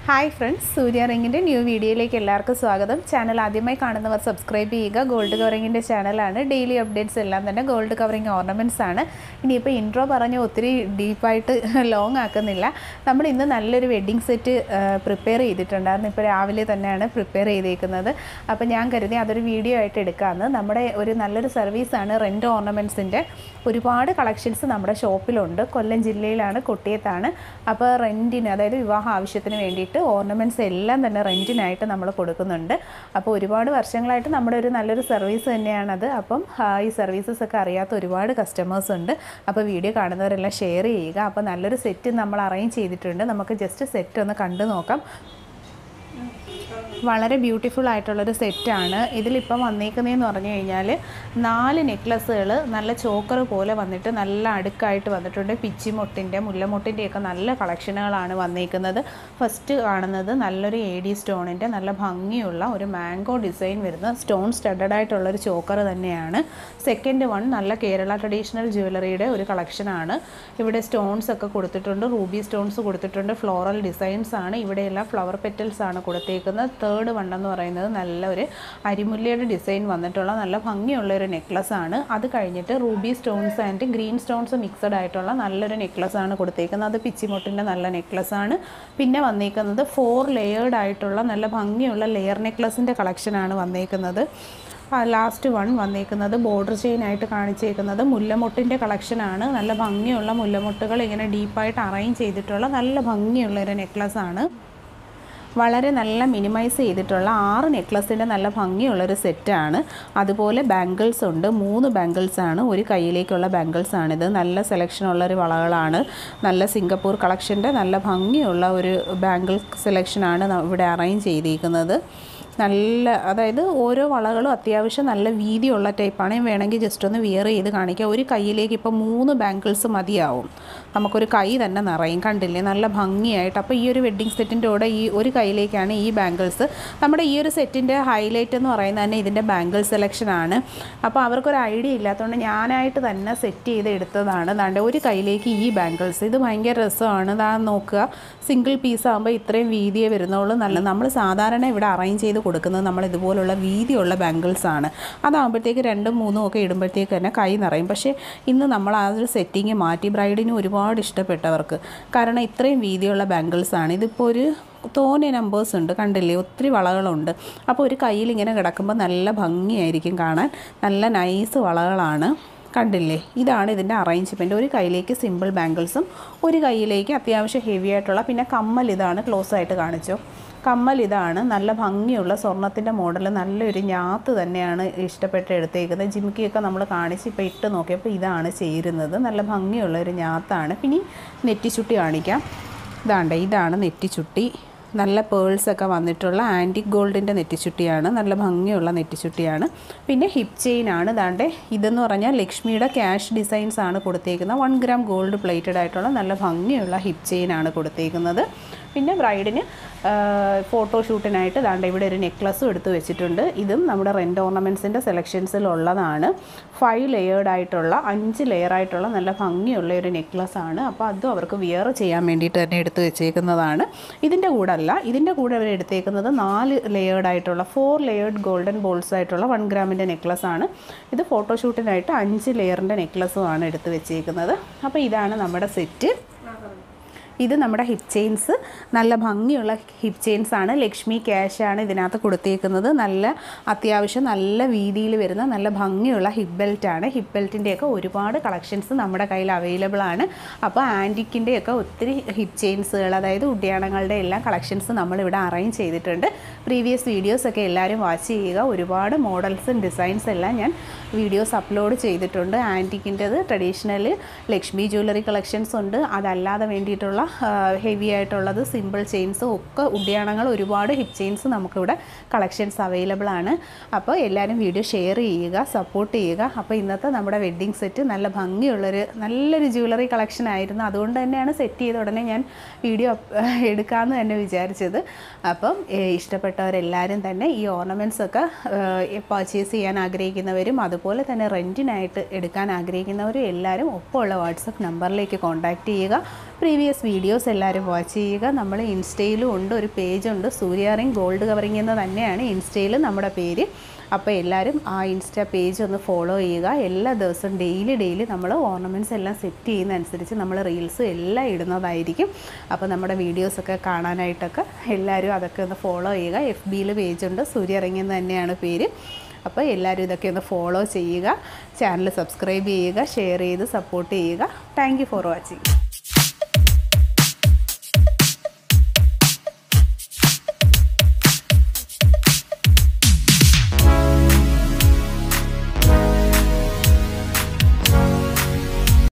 hi friends Surya റിങ്ങിൻ്റെ new വീഡിയോയിലേക്ക് എല്ലാവർക്കും സ്വാഗതം ചാനൽ ആദ്യമായി കാണുന്നവർ സബ്സ്ക്രൈബ് ചെയ്യുക ഗോൾഡ് കവറിങ്ങിൻ്റെ ചാനലാണ് ഡെയിലി അപ്ഡേറ്റ്സ് എല്ലാം തന്നെ ഗോൾഡ് കവറിങ് ഓർണമെൻറ്റ്സ് ആണ് ഇനിയിപ്പോൾ ഇൻട്രോ പറഞ്ഞ് ഒത്തിരി ഡീപ്പായിട്ട് ലോങ് ആക്കുന്നില്ല നമ്മൾ ഇന്ന് നല്ലൊരു വെഡ്ഡിങ് സെറ്റ് പ്രിപ്പയർ ചെയ്തിട്ടുണ്ടായിരുന്നു ഇപ്പോൾ രാവിലെ തന്നെയാണ് പ്രിപ്പയർ ചെയ്തേക്കുന്നത് അപ്പോൾ ഞാൻ കരുതി അതൊരു വീഡിയോ ആയിട്ട് എടുക്കാമെന്ന് നമ്മുടെ ഒരു നല്ലൊരു സർവീസാണ് റെൻറ്റ് ഓർണമെൻറ്റ്സിൻ്റെ ഒരുപാട് കളക്ഷൻസ് നമ്മുടെ ഷോപ്പിലുണ്ട് കൊല്ലം ജില്ലയിലാണ് കൊട്ടിയത്താണ് അപ്പോൾ റെൻറ്റിന് അതായത് വിവാഹ ആവശ്യത്തിന് വേണ്ടിയിട്ട് ഓർണമെൻറ്റ്സ് എല്ലാം തന്നെ റെൻറ്റിനായിട്ട് നമ്മൾ കൊടുക്കുന്നുണ്ട് അപ്പോൾ ഒരുപാട് വർഷങ്ങളായിട്ട് നമ്മുടെ ഒരു നല്ലൊരു സർവീസ് തന്നെയാണത് അപ്പം ആ, ഈ സർവീസസ് ഒക്കെ അറിയാത്ത ഒരുപാട് കസ്റ്റമേഴ്സ് ഉണ്ട് അപ്പോൾ വീഡിയോ കാണുന്നവരെല്ലാം ഷെയർ ചെയ്യുക അപ്പോൾ നല്ലൊരു സെറ്റ് നമ്മൾ അറേഞ്ച് ചെയ്തിട്ടുണ്ട് നമുക്ക് ജസ്റ്റ് സെറ്റ് ഒന്ന് കണ്ടു നോക്കാം വളരെ ബ്യൂട്ടിഫുൾ ആയിട്ടുള്ളൊരു സെറ്റാണ് ഇതിലിപ്പം വന്നേക്കുന്നതെന്ന് പറഞ്ഞു കഴിഞ്ഞാൽ നാല് നെക്ലസ്സുകൾ നല്ല ചോക്കർ പോലെ വന്നിട്ട് നല്ല അടുക്കായിട്ട് വന്നിട്ടുണ്ട് പിച്ചിമൊട്ടിൻ്റെ മുല്ലമൊട്ടിൻ്റെയൊക്കെ നല്ല കളക്ഷനുകളാണ് വന്നേക്കുന്നത് ഫസ്റ്റ് കാണുന്നത് നല്ലൊരു എ ഡി സ്റ്റോണിൻ്റെ നല്ല ഭംഗിയുള്ള ഒരു മാംഗോ ഡിസൈൻ വരുന്ന സ്റ്റോൺ സ്റ്റഡഡ് ആയിട്ടുള്ളൊരു ചോക്കർ തന്നെയാണ് സെക്കൻഡ് വൺ നല്ല കേരള ട്രഡീഷണൽ ജ്വല്ലറിയുടെ ഒരു കളക്ഷനാണ് ഇവിടെ സ്റ്റോൺസ് ഒക്കെ കൊടുത്തിട്ടുണ്ട് റൂബി സ്റ്റോൺസ് കൊടുത്തിട്ടുണ്ട് ഫ്ലോറൽ ഡിസൈൻസ് ആണ് ഇവിടെയെല്ലാം ഫ്ലവർ പെറ്റൽസ് ആണ് കൊടുത്തേക്കുന്നത് തേർഡ് വൺ എന്ന് പറയുന്നത് നല്ല ഒരു അരിമുല്ലയുടെ ഡിസൈൻ വന്നിട്ടുള്ള നല്ല ഭംഗിയുള്ള ഒരു നെക്ലസ് ആണ് അത് കഴിഞ്ഞിട്ട് ruby stones and green stones mixed ആയിട്ടുള്ള നല്ലൊരു നെക്ലസ് ആണ് കൊടുത്തേക്കുന്നത് അത് പിച്ചിമൊട്ടിൻ്റെ നല്ല നെക്ലസ് ആണ് പിന്നെ വന്നേക്കുന്നത് ഫോർ ലെയേർഡ് ആയിട്ടുള്ള നല്ല ഭംഗിയുള്ള ലെയർ നെക്ലസിൻ്റെ കളക്ഷനാണ് വന്നേക്കുന്നത് ലാസ്റ്റ് വൺ വന്നേക്കുന്നത് ബോർഡർ ചെയിൻ ആയിട്ട് കാണിച്ചേക്കുന്നത് മുല്ലമൊട്ടിൻ്റെ കളക്ഷനാണ് നല്ല ഭംഗിയുള്ള മുല്ലമൊട്ടുകൾ ഇങ്ങനെ ഡീപ്പായിട്ട് അറേഞ്ച് ചെയ്തിട്ടുള്ള നല്ല ഭംഗിയുള്ള ഒരു നെക്ലസ് ആണ് വളരെ നല്ല മിനിമൈസ് ചെയ്തിട്ടുള്ള ആറ് നെക്ലസിൻ്റെ നല്ല ഭംഗിയുള്ളൊരു സെറ്റാണ് അതുപോലെ ബാംഗിൾസ് ഉണ്ട് മൂന്ന് ബാംഗിൾസ് ആണ് ഒരു കയ്യിലേക്കുള്ള ബാംഗിൾസ് ആണിത് നല്ല സെലക്ഷനുള്ളൊരു വളകളാണ് നല്ല സിംഗപ്പൂർ കളക്ഷൻ്റെ നല്ല ഭംഗിയുള്ള ഒരു ബാംഗിൾ സെലക്ഷനാണ് ന- ഇവിടെ അറേഞ്ച് ചെയ്തിരിക്കുന്നത് നല്ല അതായത് ഓരോ വളകളും അത്യാവശ്യം നല്ല വീതിയുള്ള ടൈപ്പാണ് വേണമെങ്കിൽ ജസ്റ്റ് ഒന്ന് വിയർ ചെയ്ത് കാണിക്കാം ഒരു കയ്യിലേക്ക് ഇപ്പോൾ മൂന്ന് ബാങ്കിൾസ് മതിയാവും നമുക്കൊരു കൈ തന്നെ നിറയും കണ്ടില്ലേ നല്ല ഭംഗിയായിട്ട് അപ്പോൾ ഈ ഒരു വെഡ്ഡിങ് സെറ്റിൻ്റെ കൂടെ ഈ ഒരു കയ്യിലേക്കാണ് ഈ ബാങ്കിൾസ് നമ്മുടെ ഈ ഒരു സെറ്റിൻ്റെ ഹൈലൈറ്റ് എന്ന് പറയുന്നത് തന്നെ ഇതിൻ്റെ ബാങ്കിൾ സെലക്ഷനാണ് അപ്പോൾ അവർക്കൊരു ഐഡിയ ഇല്ലാത്തതുകൊണ്ട് ഞാനായിട്ട് തന്നെ സെറ്റ് ചെയ്ത് എടുത്തതാണ് ദാണ്ട് ഒരു കയ്യിലേക്ക് ഈ ബാങ്കിൾസ് ഇത് ഭയങ്കര രസമാണ് ദാ നോക്കുക സിംഗിൾ പീസ് ആകുമ്പോൾ ഇത്രയും വീതിയേ വരുന്നുള്ളൂ നല്ല നമ്മൾ സാധാരണ ഇവിടെ അറേഞ്ച് ചെയ്ത് കൊടുക്കുന്നത് നമ്മൾ ഇതുപോലുള്ള വീതിയുള്ള ബാങ്കിൾസ് ആണ് അതാകുമ്പോഴത്തേക്ക് രണ്ടും മൂന്നും ഒക്കെ ഇടുമ്പോഴത്തേക്ക് തന്നെ കൈ നിറയും പക്ഷേ ഇന്ന് നമ്മൾ ആ ഒരു സെറ്റിങ് മാറ്റി ബ്രൈഡിന് ഒരുപാട് ഇഷ്ടപ്പെട്ടവർക്ക് കാരണം ഇത്രയും വീതിയുള്ള ബാങ്കിൾസ് ആണ് ഇതിപ്പോൾ ഒരു തോനെ നമ്പേഴ്സ് ഉണ്ട് കണ്ടില്ലേ ഒത്തിരി വളകളുണ്ട് അപ്പോൾ ഒരു കയ്യിൽ ഇങ്ങനെ കിടക്കുമ്പോൾ നല്ല ഭംഗിയായിരിക്കും കാണാൻ നല്ല നൈസ് വളകളാണ് കണ്ടില്ലേ ഇതാണ് ഇതിൻ്റെ അറേഞ്ച്മെൻറ്റ് ഒരു കയ്യിലേക്ക് സിമ്പിൾ ബാങ്കിൾസും ഒരു കയ്യിലേക്ക് അത്യാവശ്യം ഹെവി ആയിട്ടുള്ള പിന്നെ കമ്മൽ ഇതാണ് ക്ലോസ് ആയിട്ട് കാണിച്ചോ കമ്മൽ ഇതാണ് നല്ല ഭംഗിയുള്ള സ്വർണത്തിൻ്റെ മോഡൽ നല്ലൊരു ഞാത്ത് തന്നെയാണ് ഇഷ്ടപ്പെട്ട് എടുത്തേക്കുന്നത് ജിമിക്കിയൊക്കെ നമ്മൾ കാണിച്ച് ഇപ്പോൾ ഇട്ട് നോക്കിയപ്പോൾ ഇതാണ് ചേരുന്നത് നല്ല ഭംഗിയുള്ള ഒരു ഞാത്താണ് പിന്നെ നെറ്റിച്ചുട്ടി കാണിക്കാം ഇതാണ്ട് ഇതാണ് നെറ്റിച്ചുട്ടി നല്ല പേൾസൊക്കെ വന്നിട്ടുള്ള ആൻറ്റിക് ഗോൾഡിൻ്റെ നെറ്റിച്ചുട്ടിയാണ് നല്ല ഭംഗിയുള്ള നെറ്റിച്ചുട്ടിയാണ് പിന്നെ ഹിപ്പ് ചെയിൻ ആണ് ദാണ്ട് ഇതെന്ന് പറഞ്ഞാൽ ലക്ഷ്മിയുടെ ക്യാഷ് ഡിസൈൻസ് ആണ് കൊടുത്തേക്കുന്നത് വൺ ഗ്രാം ഗോൾഡ് പ്ലേറ്റഡ് ആയിട്ടുള്ള നല്ല ഭംഗിയുള്ള ഹിപ്പ് ചെയിൻ ആണ് കൊടുത്തേക്കുന്നത് പിന്നെ ബ്രൈഡിന് ഫോട്ടോഷൂട്ടിനായിട്ട് ദാണ്ട് ഇവിടെ ഒരു നെക്ലസും എടുത്ത് വെച്ചിട്ടുണ്ട് ഇതും നമ്മുടെ റെൻ്റ് ഓർണമെൻറ്റ്സിൻ്റെ സെലക്ഷൻസിലുള്ളതാണ് ഫൈവ് ലെയേർഡ് ആയിട്ടുള്ള അഞ്ച് ലെയർ ആയിട്ടുള്ള നല്ല ഭംഗിയുള്ള ഒരു നെക്ലസ് ആണ് അപ്പോൾ അതും അവർക്ക് വിയർ ചെയ്യാൻ വേണ്ടിയിട്ട് തന്നെ എടുത്ത് വെച്ചേക്കുന്നതാണ് ഇതിൻ്റെ കൂടെ അല്ല ഇതിൻ്റെ കൂടെ അവർ എടുത്തേക്കുന്നത് നാല് ലെയേർഡ് ആയിട്ടുള്ള ഫോർ ലെയേർഡ് ഗോൾഡൻ ബോൾസ് ആയിട്ടുള്ള വൺ ഗ്രാമിൻ്റെ നെക്ലസ് ആണ് ഇത് ഫോട്ടോഷൂട്ടിനായിട്ട് അഞ്ച് ലെയറിൻ്റെ നെക്ലസ്സും ആണ് എടുത്ത് വെച്ചേക്കുന്നത് അപ്പോൾ ഇതാണ് നമ്മുടെ സെറ്റ് ഇത് നമ്മുടെ ഹിപ്പ് ചെയിൻസ് നല്ല ഭംഗിയുള്ള ഹിപ്പ് ചെയിൻസ് ആണ് ലക്ഷ്മി ക്യാഷ് ആണ് ഇതിനകത്ത് കൊടുത്തേക്കുന്നത് നല്ല അത്യാവശ്യം നല്ല വീതിയിൽ വരുന്ന നല്ല ഭംഗിയുള്ള ഹിപ്പ് ബെൽറ്റ് ആണ് ഹിപ്പ് ബെൽറ്റിൻ്റെയൊക്കെ ഒരുപാട് കളക്ഷൻസ് നമ്മുടെ കയ്യിൽ അവൈലബിൾ ആണ് അപ്പോൾ ആൻറ്റിക്കിൻ്റെയൊക്കെ ഒത്തിരി ഹിപ്പ് ചെയിൻസുകൾ അതായത് ഉദ്യാനങ്ങളുടെ എല്ലാം കളക്ഷൻസ് നമ്മളിവിടെ അറേഞ്ച് ചെയ്തിട്ടുണ്ട് പ്രീവിയസ് വീഡിയോസൊക്കെ എല്ലാവരും വാച്ച് ചെയ്യുക ഒരുപാട് മോഡൽസും ഡിസൈൻസ് എല്ലാം ഞാൻ വീഡിയോസ് അപ്ലോഡ് ചെയ്തിട്ടുണ്ട് ആൻറ്റിക്കിൻ്റെത് ട്രഡീഷണൽ ലക്ഷ്മി ജ്വല്ലറി കളക്ഷൻസ് ഉണ്ട് അതല്ലാതെ വേണ്ടിയിട്ടുള്ള ഹെവി ആയിട്ടുള്ളത് സിമ്പിൾ ചെയിൻസും ഒക്കെ ഉദ്യാനങ്ങൾ ഒരുപാട് ഹിപ്പ് ചെയിൻസ് നമുക്കിവിടെ കളക്ഷൻസ് അവൈലബിൾ ആണ് അപ്പോൾ എല്ലാവരും വീഡിയോ ഷെയർ ചെയ്യുക സപ്പോർട്ട് ചെയ്യുക അപ്പോൾ ഇന്നത്തെ നമ്മുടെ വെഡ്ഡിങ് സെറ്റ് നല്ല ഭംഗിയുള്ളൊരു നല്ലൊരു ജ്വല്ലറി കളക്ഷൻ ആയിരുന്നു അതുകൊണ്ട് തന്നെയാണ് സെറ്റ് ചെയ്ത ഉടനെ ഞാൻ വീഡിയോ എടുക്കാമെന്ന് തന്നെ വിചാരിച്ചത് അപ്പം ഏഹ്, ഇഷ്ടപ്പെട്ടവരെല്ലാവരും തന്നെ ഈ ഓർണമെൻറ്റ്സ് ഒക്കെ പർച്ചേസ് ചെയ്യാൻ ആഗ്രഹിക്കുന്നവരും അതുപോലെ തന്നെ റെൻറ്റിനായിട്ട് എടുക്കാൻ ആഗ്രഹിക്കുന്നവരും എല്ലാവരും ഒപ്പമുള്ള വാട്സപ്പ് നമ്പറിലേക്ക് കോൺടാക്റ്റ് ചെയ്യുക പ്രീവിയസ് വീഡിയോസ് എല്ലാവരും വാച്ച് ചെയ്യുക നമ്മൾ ഇൻസ്റ്റയിലും ഉണ്ട് ഒരു പേജുണ്ട് സൂര്യാറിങ് ഗോൾഡ് കവറിങ് എന്ന് തന്നെയാണ് ഇൻസ്റ്റയിൽ നമ്മുടെ പേര് അപ്പോൾ എല്ലാവരും ആ ഇൻസ്റ്റ പേജ് ഒന്ന് ഫോളോ ചെയ്യുക എല്ലാ ദിവസവും ഡെയിലി ഡെയിലി നമ്മൾ ഓർണമെൻറ്റ്സ് എല്ലാം സെറ്റ് ചെയ്യുന്ന അനുസരിച്ച് നമ്മൾ റീൽസും എല്ലാം ഇടുന്നതായിരിക്കും അപ്പോൾ നമ്മുടെ വീഡിയോസൊക്കെ കാണാനായിട്ടൊക്കെ എല്ലാവരും അതൊക്കെ ഒന്ന് ഫോളോ ചെയ്യുക എഫ് ബിയിൽ പേജുണ്ട് സൂര്യറിങ് എന്ന് തന്നെയാണ് പേര് അപ്പോൾ എല്ലാവരും ഇതൊക്കെ ഒന്ന് ഫോളോ ചെയ്യുക ചാനൽ സബ്സ്ക്രൈബ് ചെയ്യുക ഷെയർ ചെയ്ത് സപ്പോർട്ട് ചെയ്യുക താങ്ക് ഫോർ വാച്ചിങ്